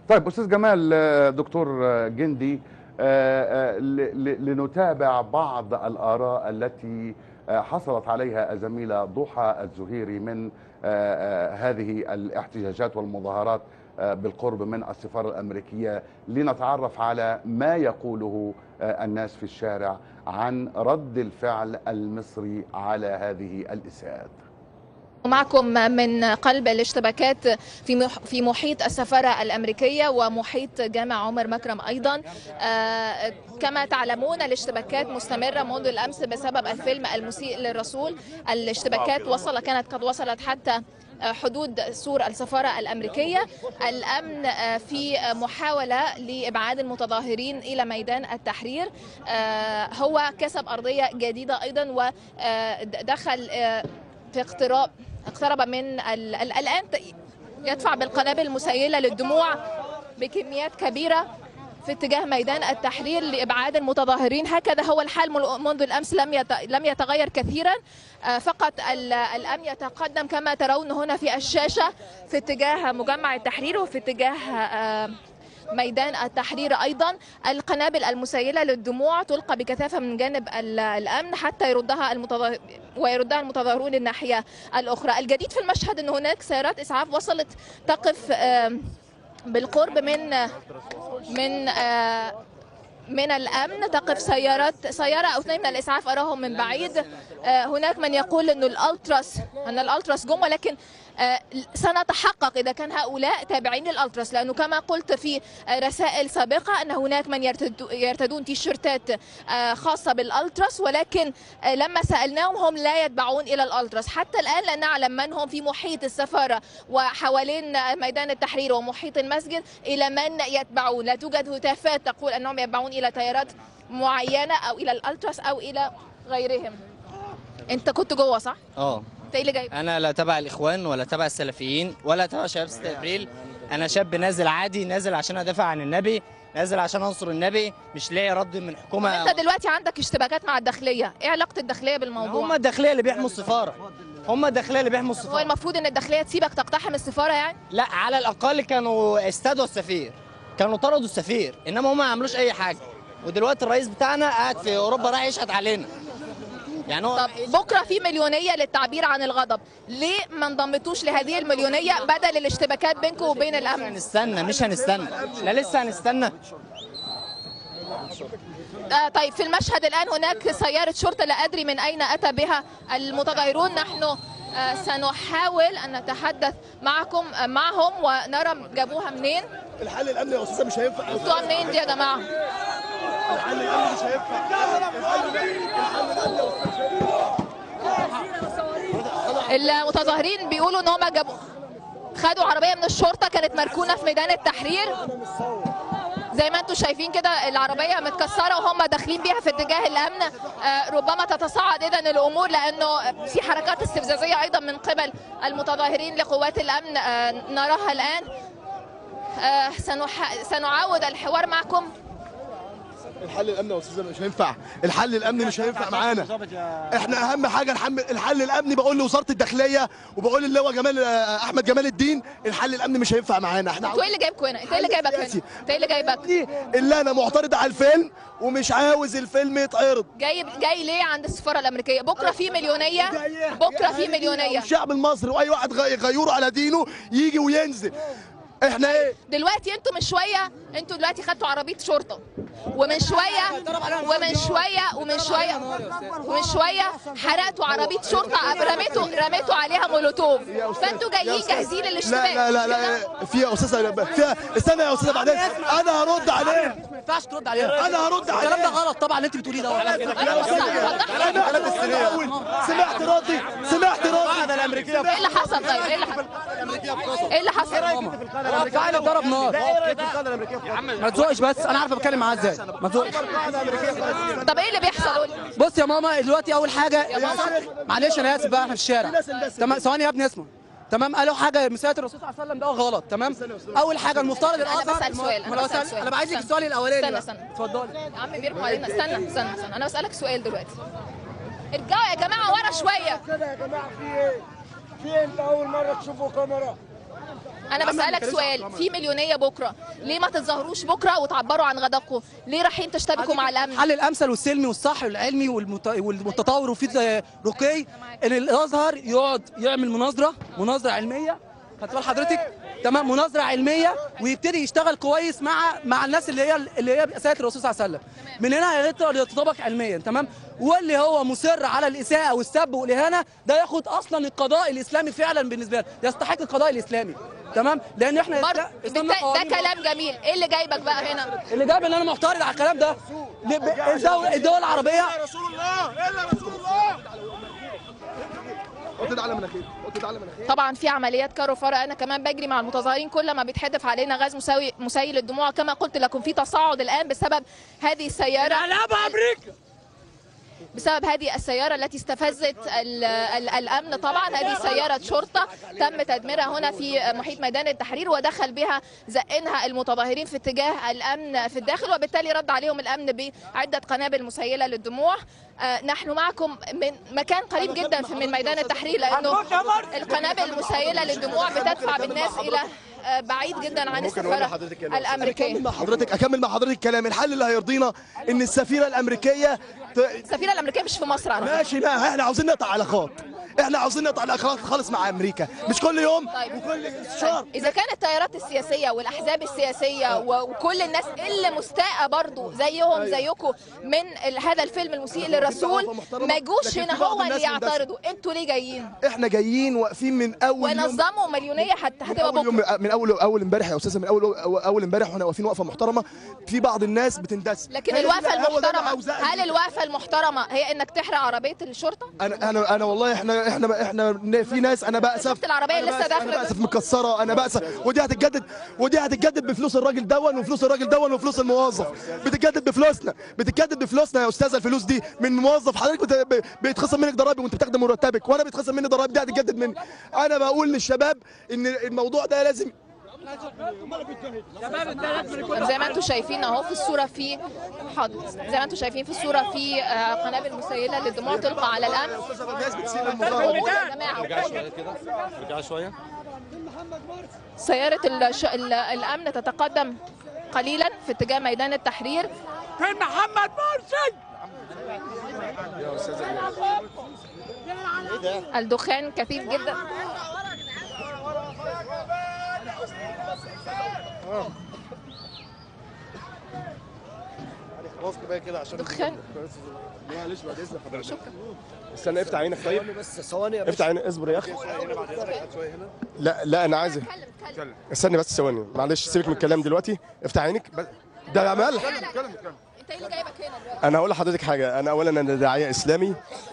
طيب استاذ جمال آه، دكتور آه، جندي آه، آه، ل- ل- لنتابع بعض الاراء التي آه، حصلت عليها الزميله ضحى الزهيري من آه، آه، هذه الاحتجاجات والمظاهرات آه، بالقرب من السفاره الامريكيه لنتعرف على ما يقوله آه، الناس في الشارع عن رد الفعل المصري على هذه الاساءات معكم من قلب الاشتباكات في مح- في محيط السفاره الامريكيه ومحيط جامع عمر مكرم ايضا آه، كما تعلمون الاشتباكات مستمره منذ الامس بسبب الفيلم المسيء للرسول الاشتباكات وصل كانت قد وصلت حتى آه، حدود سور السفاره الامريكيه الامن آه، في محاوله لابعاد المتظاهرين الى ميدان التحرير آه، هو كسب ارضيه جديده ايضا ودخل في اقتراب اقترب من ال... ال... الآن ت- يدفع بالقنابل المسيلة للدموع بكميات كبيرة في اتجاه ميدان التحرير لإبعاد المتظاهرين هكذا هو الحال مل- منذ الأمس لم يت... لم يتغير كثيرا آه، فقط ال... الأمن يتقدم كما ترون هنا في الشاشة في اتجاه مجمع التحرير وفي اتجاه آه، ميدان التحرير ايضا القنابل المسيله للدموع تلقى بكثافه من جانب ال- الامن حتى يردها المتظاهر ويردها المتظاهرون الناحيه الاخرى الجديد في المشهد ان هناك سيارات اسعاف وصلت تقف آم، بالقرب من من آه، من الامن تقف سيارات سياره او اثنين من الاسعاف اراهم من بعيد آه، هناك من يقول انه الالتراس ان الالتراس جم ولكن آه، سنتحقق اذا كان هؤلاء تابعين للالتراس لانه كما قلت في آه، رسائل سابقه ان هناك من يرتد- يرتدون تيشيرتات آه، خاصه بالالتراس ولكن آه، لما سالناهم هم لا يتبعون الى الالتراس حتى الان لا نعلم من هم في محيط السفاره وحوالين آه، ميدان التحرير ومحيط المسجد الى من يتبعون لا توجد هتافات تقول انهم يتبعون الى تيارات معينه او الى الالتراس او الى غيرهم انت كنت جوه صح اه انت ايه اللي جايب انا لا تبع الاخوان ولا تبع السلفيين ولا تبع شباب 6 ابريل انا شاب نازل عادي نازل عشان ادافع عن النبي نازل عشان انصر النبي مش لاقي رد من حكومه انت دلوقتي عندك اشتباكات مع الداخليه ايه علاقه الداخليه هم بالموضوع الداخليه اللي بيحموا السفاره هم الداخليه اللي بيحموا هو السفاره المفروض ان الداخليه تسيبك تقتحم السفاره يعني لا على الاقل كانوا استدعوا السفير كانوا طردوا السفير انما هم ما عملوش اي حاجه ودلوقتي الرئيس بتاعنا قاعد في اوروبا راح يشهد علينا يعني هو طب بكره في مليونيه للتعبير عن الغضب ليه ما انضمتوش لهذه المليونيه بدل الاشتباكات بينكم وبين الامن هنستنى مش هنستنى لا لسه هنستنى آه طيب في المشهد الآن هناك سيارة شرطة لا أدري من أين أتى بها المتظاهرون نحن آه سنحاول أن نتحدث معكم آه معهم ونرى جابوها منين الحل الامني يا استاذه مش هينفع جبتوها منين دي يا جماعة الحل الامني مش هينفع المتظاهرين بيقولوا ان هم جابوا خدوا عربية من الشرطة كانت مركونة في ميدان التحرير زي ما انتم شايفين كده العربية متكسرة وهم داخلين بيها في اتجاه الأمن آه، ربما تتصاعد إذا الأمور لأنه في حركات استفزازية أيضا من قبل المتظاهرين لقوات الأمن آه، نراها الآن آه، سنح... سنعاود الحوار معكم الحل الامني يا استاذه مش هينفع الحل الامني مش هينفع معانا احنا اهم حاجه الحم... الحل الامني بقول لوزاره الداخليه وبقول اللي هو جمال آه، احمد جمال الدين الحل الامني مش هينفع معانا احنا انتوا ايه اللي جايبكم هنا؟ انت ايه اللي جايبك هنا؟ سياسي. انت ايه اللي جايبك؟ دي اللي انا معترض على الفيلم ومش عاوز الفيلم يتعرض جاي جاي ليه عند السفارة الأمريكية؟ بكرة في مليونية بكرة في مليونية الشعب المصري واي واحد غي- غيور على دينه يجي وينزل احنا ايه دلوقتي انتوا من شويه انتوا دلوقتي خدتوا عربيه شرطه ومن شويه ومن شويه ومن شويه ومن شويه حرقتوا عربيه شرطه رميتوا رميتوا عليها مولوتوف فانتوا جايين جاهزين للاشتباك لا لا لا لا في يا استاذه فيها استنى يا استاذه بعدين انا هرد عليه ما ينفعش ترد عليها انا هرد الكلام ده عليه غلط طبعا اللي انت بتقوليه ده سمعت ردي سمعت ردي الامريكيه ايه اللي حصل طيب ايه اللي حصل ايه اللي حصل فعلا ضرب نار ما تزوقش بس انا عارف بتكلم معاه ازاي ما تزوقش طب ايه اللي بيحصل قول لي. بص يا ماما دلوقتي اول حاجه ماما. معلش انا اسف بقى احنا في الشارع تمام ثواني يا ابني اسمع تمام قالوا حاجه مسيره الرسول صلى الله عليه وسلم ده غلط تمام اول حاجه المفترض الازهر بسأل سؤال، أنا ما لو بسأل أسأل- سؤال. انا بعايز لك استنى. السؤال الاولاني استنى، بقى. استنى. اتفضلي يا عم بيرموا علينا استنى استنى استنى انا بسالك سؤال دلوقتي ارجعوا يا جماعه ورا شويه كده يا جماعه في ايه؟ في انت اول مره تشوفوا كاميرا انا يا عم بسالك بنتكلمش عن سؤال الرمل. في مليونيه بكره ليه ما تتظاهروش بكره وتعبروا عن غضبكم ليه رايحين تشتبكوا مع الامن الحل الامثل والسلمي والصح والعلمي والمت... والتطور وفي رقي ان الازهر يقعد يعمل مناظره مناظره علميه خدت بال حضرتك تمام مناظره علميه ويبتدي يشتغل كويس مع مع الناس اللي هي اللي هي باساءه الرسول صلى الله عليه وسلم من هنا هيقدر يتطابق علميا تمام واللي هو مصر على الاساءه والسب والاهانه ده ياخد اصلا القضاء الاسلامي فعلا بالنسبه له يستحق القضاء الاسلامي تمام لان احنا برضه إسلام- ده, إسلامنا ده قوانين كلام جميل ايه اللي جايبك بقى هنا اللي جاب ان انا معترض على الكلام ده ل- الدول الدول العربيه رسول الله الا رسول الله قلت ده على مناخيري قلت ده على مناخيري طبعا في عمليات كارو فرق انا كمان بجري مع المتظاهرين كل ما بيتحدف علينا غاز مساوي مسيل الدموع كما قلت لكم في تصاعد الان بسبب هذه السياره بسبب هذه السيارة التي استفزت ال ال الأمن طبعا هذه سيارة شرطة تم تدميرها هنا في محيط ميدان التحرير ودخل بها زقنها المتظاهرين في اتجاه الأمن في الداخل وبالتالي رد عليهم الأمن بعدة قنابل مسيلة للدموع آه، نحن معكم من مكان قريب جدا في من ميدان التحرير لأنه القنابل المسيلة للدموع بتدفع بالناس إلى آه، بعيد جدا عن السفارة الأمريكية اكمل مع حضرتك اكمل مع حضرتك الكلام الحل اللي هيرضينا ان السفيره الامريكيه ت... السفيرة الأمريكية مش في مصر على فكرة. ماشي ما احنا عاوزين نقطع علاقات احنا عاوزين نقطع علاقات خالص مع امريكا مش كل يوم طيب. وكل شهر إذا كانت التيارات السياسية والأحزاب السياسية و- وكل الناس اللي مستاءة برضو زيهم زيكم من ال- هذا الفيلم المسيء للرسول ما يجوش لكن هنا في بعض هو الناس اللي من بس- يعترضوا انتوا ليه جايين احنا جايين واقفين من اول يوم ونظموا مليونية حتى من هتبقى اول يوم بكرة من اول اول امبارح يا استاذه من اول اول امبارح واحنا واقفين وقفه محترمه في بعض الناس بتندس لكن هي الوقفة دي- هو ده اللي المحترمة عاوزاه هل الوقفة المحترمة هي انك تحرق عربية الشرطة؟ انا انا انا والله احنا احنا احنا في ناس انا بأسف شفت العربية أنا لسه بأسف- داخلة انا بأسف مكسره انا بأسف ودي هتتجدد ودي هتتجدد بفلوس الراجل دون وفلوس الراجل دون وفلوس الموظف بتتجدد بفلوسنا بتتجدد بفلوسنا يا استاذه الفلوس دي من موظف حضرتك بت- ب- بيتخصم منك ضرائب وانت بتاخد مرتبك وانا بيتخصم مني ضرائب دي هتتجدد مني انا بقول للشباب ان الموضوع ده لازم زي ما انتم شايفين اهو في الصورة في حاضر زي ما انتم شايفين في الصورة في آه، قنابل مسيلة للدموع تلقى على الأمن الناس بتسيب المظاهره قولوا يا جماعة رجع شويه سيارة الش... ال- الأمن تتقدم قليلا في اتجاه ميدان التحرير فين محمد مرسي الدخان كثيف جدا خلاص كفايه كده عشان دخان معلش بعد اذن حضرتك استنى افتح عينك طيب بس ثواني يا افتح عينك اصبر يا اخي لا لا انا عايزك استنى بس ثواني معلش سيبك من الكلام دلوقتي افتح عينك بس ده ملح انت ايه اللي جايبك هنا دلوقتي؟ انا هقول لحضرتك حاجه انا اولا انا داعيه اسلامي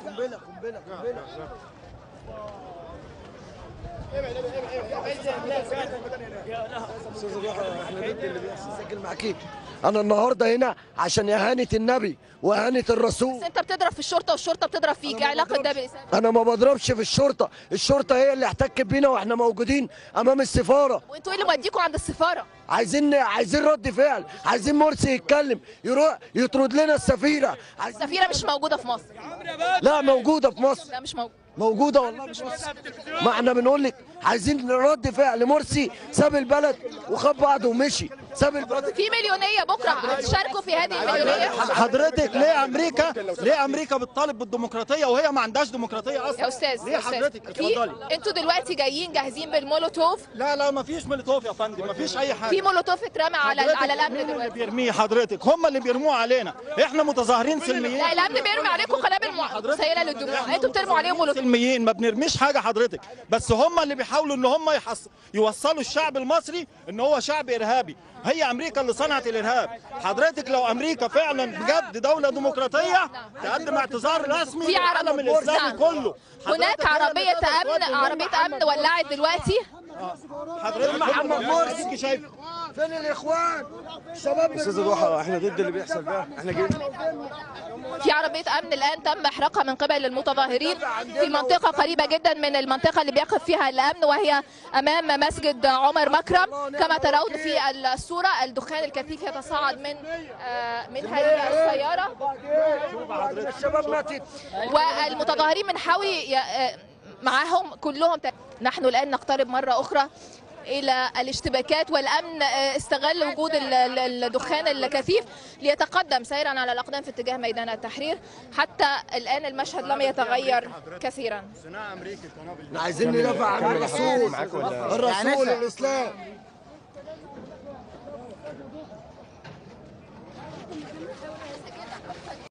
سجل معاكي انا النهارده هنا عشان اهانه النبي واهانه الرسول بس انت بتضرب في الشرطة والشرطة بتضرب فيك ايه علاقة ده بالإسلام؟ انا ما بضربش في الشرطه الشرطه هي اللي احتكت بينا واحنا موجودين امام السفاره وانتوا ايه اللي موديكوا عند السفارة؟ عايزين عايزين رد فعل عايزين مرسي يتكلم يروح يطرد لنا السفيره عايز... السفيرة مش موجودة في مصر لا موجوده في مصر لا مش موجودة موجوده والله مش مصر ما احنا بنقول لك عايزين رد فعل مرسي ساب البلد وخد بعضه ومشي ساب البلد في مليونية بكرة هتشاركوا في هذه المليونية حضرتك ليه امريكا ليه امريكا بتطالب بالديمقراطيه وهي ما عندهاش ديمقراطيه اصلا يا استاذ ليه يا استاذ حضرتك في اتفضلي انتوا دلوقتي جايين جاهزين بالمولوتوف لا لا ما فيش مولوتوف يا فندم ما فيش اي حاجه في مولوتوف اترمى على حضرتك على الامن مين اللي دلوقتي بيرميه حضرتك هم اللي بيرموه علينا احنا متظاهرين سلميين لا الامن بيرمي عليكم قنابل مع- مسيله للدموع انتوا بترموا عليهم مولوتوف سلميين ما بنرميش حاجه حضرتك بس هم اللي بيحاولوا ان هم يحص... يوصلوا الشعب المصري ان هو شعب ارهابي هي امريكا اللي صنعت الارهاب حضرتك لو امريكا فعلا بجد دوله ديمقراطيه تقدم اعتذار رسمي في عرب- للعالم الاسلامي نعم. كله هناك حضرتك هي اللي عربيه تقدر امن تودي عربيه محمد امن ولعت دلوقتي حضرتك محمد مرسي شايف فين الاخوان شباب استاذ ضحى احنا ضد اللي بيحصل ده احنا جايين في عربيه امن الان تم احراقها من قبل المتظاهرين في منطقه قريبه جدا من المنطقه اللي بيقف فيها الامن وهي امام مسجد عمر مكرم كما ترون في الصوره الدخان الكثيف يتصاعد من آه، من هذه السياره الشباب ماتت والمتظاهرين من حولي ي- آه، معاهم كلهم ت- نحن الآن نقترب مرة أخرى الى الاشتباكات والامن آه، استغل وجود ال- ال- الدخان الكثيف ليتقدم سيرا على الاقدام في اتجاه ميدان التحرير حتى الان المشهد لم يتغير كثيرا احنا عايزين ندافع عن الرسول الرسول الاسلام